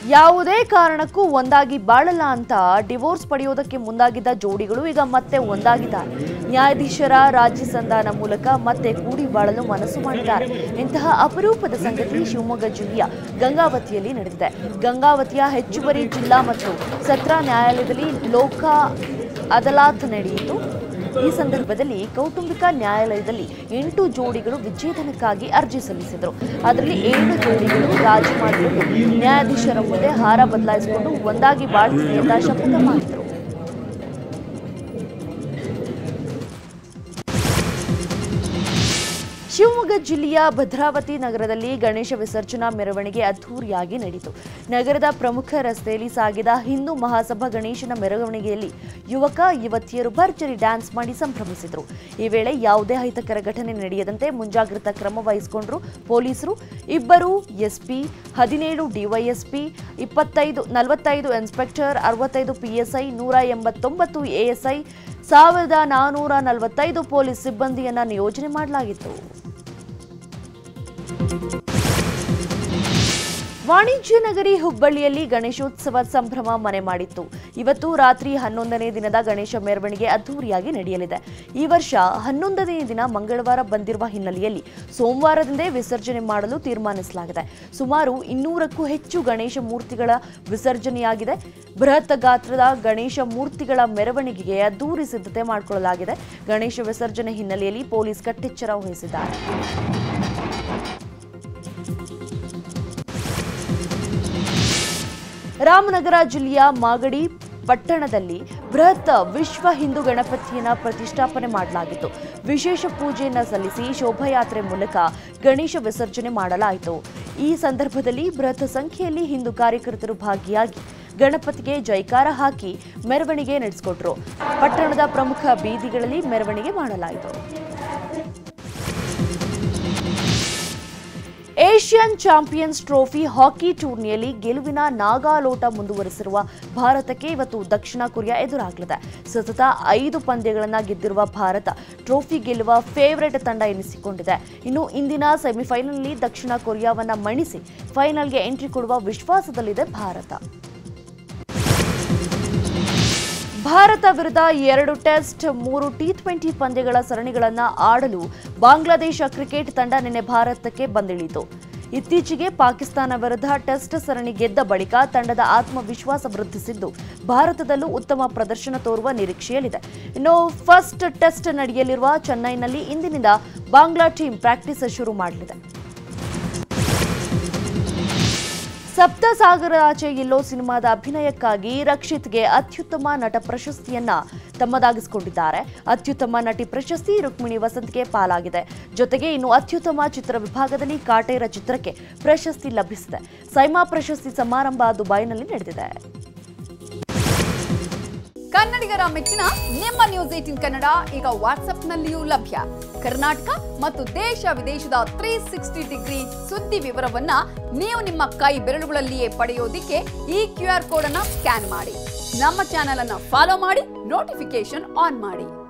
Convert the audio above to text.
ಯಾವುದೇ ಕಾರಣಕ್ಕೂ ಒಂದಾಗಿ ಬಾಳಲ್ಲ ಅಂತ ಡಿವೋರ್ಸ್ ಪಡೆಯೋದಕ್ಕೆ ಮುಂದಾಗಿದ್ದ ಜೋಡಿಗಳು ಈಗ ಮತ್ತೆ ಒಂದಾಗಿದ್ದಾರೆ ನ್ಯಾಯಾಧೀಶರ ರಾಜ್ಯ ಸಂಧಾನ ಮೂಲಕ ಮತ್ತೆ ಕೂಡಿ ಬಾಳಲು ಮನಸ್ಸು ಮಾಡಿದ್ದಾರೆ ಇಂತಹ ಅಪರೂಪದ ಸಂಗತಿ ಶಿವಮೊಗ್ಗ ಜಿಲ್ಲೆಯ ಗಂಗಾವತಿಯಲ್ಲಿ ನಡೆದಿದೆ ಗಂಗಾವತಿಯ ಹೆಚ್ಚುವರಿ ಜಿಲ್ಲಾ ಮತ್ತು ಸತ್ರ ನ್ಯಾಯಾಲಯದಲ್ಲಿ ಲೋಕ ಅದಾಲತ್ ನಡೆಯಿತು ಈ ಸಂದರ್ಭದಲ್ಲಿ ಕೌಟುಂಬಿಕ ನ್ಯಾಯಾಲಯದಲ್ಲಿ ಎಂಟು ಜೋಡಿಗಳು ವಿಚ್ಛೇದನಕ್ಕಾಗಿ ಅರ್ಜಿ ಸಲ್ಲಿಸಿದರು ಅದರಲ್ಲಿ ಏಳು ಜೋಡಿಗಳು ರಾಜಿ ಮಾಡಿಕೊಂಡು ನ್ಯಾಯಾಧೀಶರ ಮುಂದೆ ಹಾರ ಬದಲಾಯಿಸಿಕೊಂಡು ಒಂದಾಗಿ ಬಾಳ್ತೀವಿ ಅಂತ ಶಪಥ ಮಾಡಿದರು ಶಿವಮೊಗ್ಗ ಜಿಲ್ಲೆಯ ಭದ್ರಾವತಿ ನಗರದಲ್ಲಿ ಗಣೇಶ ವಿಸರ್ಜನಾ ಮೆರವಣಿಗೆ ಅದ್ಧೂರಿಯಾಗಿ ನಡೆಯಿತು ನಗರದ ಪ್ರಮುಖ ರಸ್ತೆಯಲ್ಲಿ ಸಾಗಿದ ಹಿಂದೂ ಮಹಾಸಭಾ ಗಣೇಶನ ಮೆರವಣಿಗೆಯಲ್ಲಿ ಯುವಕ ಯುವತಿಯರು ಭರ್ಜರಿ ಡ್ಯಾನ್ಸ್ ಮಾಡಿ ಸಂಭ್ರಮಿಸಿದರು ಈ ವೇಳೆ ಯಾವುದೇ ಅಹಿತಕರ ಘಟನೆ ನಡೆಯದಂತೆ ಮುಂಜಾಗ್ರತಾ ಕ್ರಮ ವಹಿಸಿಕೊಂಡರು ಪೊಲೀಸರು ಇಬ್ಬರು ಎಸ್ಪಿ ಹದಿನೇಳು ಡಿವೈಎಸ್ಪಿ ಇಪ್ಪತ್ತೈದು ನಲವತ್ತೈದು ಇನ್ಸ್ಪೆಕ್ಟರ್ ಅರವತ್ತೈದು ಪಿಎಸ್ಐ ನೂರ ಎಂಬತ್ತೊಂಬತ್ತು ಎಎಸ್ಐ ಸಾವಿರದ ನಾನೂರ ನಲವತ್ತೈದು ಪೊಲೀಸ್ ಸಿಬ್ಬಂದಿಯನ್ನ ನಿಯೋಜನೆ ಮಾಡಲಾಗಿತ್ತು ವಾಣಿಜ್ಯ ನಗರಿ ಹುಬ್ಬಳ್ಳಿಯಲ್ಲಿ ಗಣೇಶೋತ್ಸವ ಸಂಭ್ರಮ ಮನೆ ಮಾಡಿತ್ತು ಇವತ್ತು ರಾತ್ರಿ ಹನ್ನೊಂದನೇ ದಿನದ ಗಣೇಶ ಮೆರವಣಿಗೆ ಅದ್ದೂರಿಯಾಗಿ ನಡೆಯಲಿದೆ ಈ ವರ್ಷ ಹನ್ನೊಂದನೇ ದಿನ ಮಂಗಳವಾರ ಬಂದಿರುವ ಹಿನ್ನೆಲೆಯಲ್ಲಿ ಸೋಮವಾರದಿಂದೇ ವಿಸರ್ಜನೆ ಮಾಡಲು ತೀರ್ಮಾನಿಸಲಾಗಿದೆ ಸುಮಾರು ಇನ್ನೂರಕ್ಕೂ ಹೆಚ್ಚು ಗಣೇಶ ಮೂರ್ತಿಗಳ ವಿಸರ್ಜನೆಯಾಗಿದೆ ಬೃಹತ್ ಗಾತ್ರದ ಗಣೇಶ ಮೂರ್ತಿಗಳ ಮೆರವಣಿಗೆಗೆ ಅದ್ದೂರಿ ಸಿದ್ಧತೆ ಮಾಡಿಕೊಳ್ಳಲಾಗಿದೆ ಗಣೇಶ ವಿಸರ್ಜನೆ ಹಿನ್ನೆಲೆಯಲ್ಲಿ ಪೊಲೀಸ್ ಕಟ್ಟೆಚ್ಚರ ವಹಿಸಿದ್ದಾರೆ ರಾಮನಗರ ಜಿಲ್ಲೆಯ ಮಾಗಡಿ ಪಟ್ಟಣದಲ್ಲಿ ಬೃಹತ್ ವಿಶ್ವ ಹಿಂದೂ ಗಣಪತಿಯನ್ನ ಪ್ರತಿಷ್ಠಾಪನೆ ಮಾಡಲಾಗಿತ್ತು ವಿಶೇಷ ಪೂಜೆಯನ್ನ ಸಲ್ಲಿಸಿ ಶೋಭಾಯಾತ್ರೆ ಮೂಲಕ ಗಣೇಶ ವಿಸರ್ಜನೆ ಮಾಡಲಾಯಿತು ಈ ಸಂದರ್ಭದಲ್ಲಿ ಬೃಹತ್ ಸಂಖ್ಯೆಯಲ್ಲಿ ಹಿಂದೂ ಕಾರ್ಯಕರ್ತರು ಭಾಗಿಯಾಗಿ ಗಣಪತಿಗೆ ಜೈಕಾರ ಹಾಕಿ ಮೆರವಣಿಗೆ ನಡೆಸಿಕೊಟ್ರು ಪಟ್ಟಣದ ಪ್ರಮುಖ ಬೀದಿಗಳಲ್ಲಿ ಮೆರವಣಿಗೆ ಮಾಡಲಾಯಿತು ಏಷ್ಯನ್ ಚಾಂಪಿಯನ್ಸ್ ಟ್ರೋಫಿ ಹಾಕಿ ಟೂರ್ನಿಯಲ್ಲಿ ಗೆಲುವಿನ ನಾಗಾಲೋಟ ಮುಂದುವರೆಸಿರುವ ಭಾರತಕ್ಕೆ ಇವತ್ತು ದಕ್ಷಿಣ ಕೊರಿಯಾ ಎದುರಾಗಲಿದೆ ಸತತ ಐದು ಪಂದ್ಯಗಳನ್ನು ಗೆದ್ದಿರುವ ಭಾರತ ಟ್ರೋಫಿ ಗೆಲ್ಲುವ ಫೇವರೆಟ್ ತಂಡ ಎನಿಸಿಕೊಂಡಿದೆ ಇನ್ನು ಇಂದಿನ ಸೆಮಿಫೈನಲ್ನಲ್ಲಿ ದಕ್ಷಿಣ ಕೊರಿಯಾವನ್ನ ಮಣಿಸಿ ಫೈನಲ್ಗೆ ಎಂಟ್ರಿ ಕೊಡುವ ವಿಶ್ವಾಸದಲ್ಲಿದೆ ಭಾರತ ಭಾರತ ವಿರುದ್ಧ ಎರಡು ಟೆಸ್ಟ್ ಮೂರು ಟಿ ಟ್ವೆಂಟಿ ಪಂದ್ಯಗಳ ಸರಣಿಗಳನ್ನು ಆಡಲು ಬಾಂಗ್ಲಾದೇಶ ಕ್ರಿಕೆಟ್ ತಂಡ ನಿನ್ನೆ ಭಾರತಕ್ಕೆ ಬಂದಿಳಿಯಿತು ಇತ್ತೀಚೆಗೆ ಪಾಕಿಸ್ತಾನ ವಿರುದ್ಧ ಟೆಸ್ಟ್ ಸರಣಿ ಗೆದ್ದ ಬಳಿಕ ತಂಡದ ಆತ್ಮವಿಶ್ವಾಸ ವೃದ್ಧಿಸಿದ್ದು ಭಾರತದಲ್ಲೂ ಉತ್ತಮ ಪ್ರದರ್ಶನ ತೋರುವ ನಿರೀಕ್ಷೆಯಲ್ಲಿದೆ ಇನ್ನು ಫಸ್ಟ್ ಟೆಸ್ಟ್ ನಡೆಯಲಿರುವ ಚೆನ್ನೈನಲ್ಲಿ ಇಂದಿನಿಂದ ಬಾಂಗ್ಲಾ ಟೀಮ್ ಪ್ರಾಕ್ಟೀಸ್ ಶುರು ಮಾಡಲಿದೆ ಸಪ್ತ ಸಾಗರಾಚೆ ಎಲ್ಲೋ ಸಿನಿಮಾದ ಅಭಿನಯಕ್ಕಾಗಿ ರಕ್ಷಿತ್ಗೆ ಅತ್ಯುತ್ತಮ ನಟ ಪ್ರಶಸ್ತಿಯನ್ನ ತಮ್ಮದಾಗಿಸಿಕೊಂಡಿದ್ದಾರೆ ಅತ್ಯುತ್ತಮ ನಟಿ ಪ್ರಶಸ್ತಿ ರುಕ್ಮಿಣಿ ವಸಂತ್ಗೆ ಪಾಲಾಗಿದೆ ಜೊತೆಗೆ ಇನ್ನು ಅತ್ಯುತ್ತಮ ಚಿತ್ರ ವಿಭಾಗದಲ್ಲಿ ಕಾಟೇರ ಚಿತ್ರಕ್ಕೆ ಪ್ರಶಸ್ತಿ ಲಭಿಸಿದೆ ಸೈಮಾ ಪ್ರಶಸ್ತಿ ಸಮಾರಂಭ ದುಬೈನಲ್ಲಿ ನಡೆದಿದೆ ಕನ್ನಡಿಗರ ಮೆಚ್ಚಿನ ನಿಮ್ಮ ನ್ಯೂಸ್ ಏಟಿನ್ ಕನ್ನಡ ಈಗ ವಾಟ್ಸ್ಆಪ್ನಲ್ಲಿಯೂ ಲಭ್ಯ ಕರ್ನಾಟಕ ಮತ್ತು ದೇಶ ವಿದೇಶದ ತ್ರೀ ಸಿಕ್ಸ್ಟಿ ಡಿಗ್ರಿ ಸುದ್ದಿ ವಿವರವನ್ನ ನೀವು ನಿಮ್ಮ ಕೈ ಬೆರಳುಗಳಲ್ಲಿಯೇ ಪಡೆಯೋದಿಕ್ಕೆ ಈ ಕ್ಯೂ ಆರ್ ಕೋಡ್ ಅನ್ನ ಸ್ಕ್ಯಾನ್ ಮಾಡಿ ನಮ್ಮ ಚಾನೆಲ್ ಅನ್ನ ಫಾಲೋ ಮಾಡಿ ನೋಟಿಫಿಕೇಶನ್ ಆನ್ ಮಾಡಿ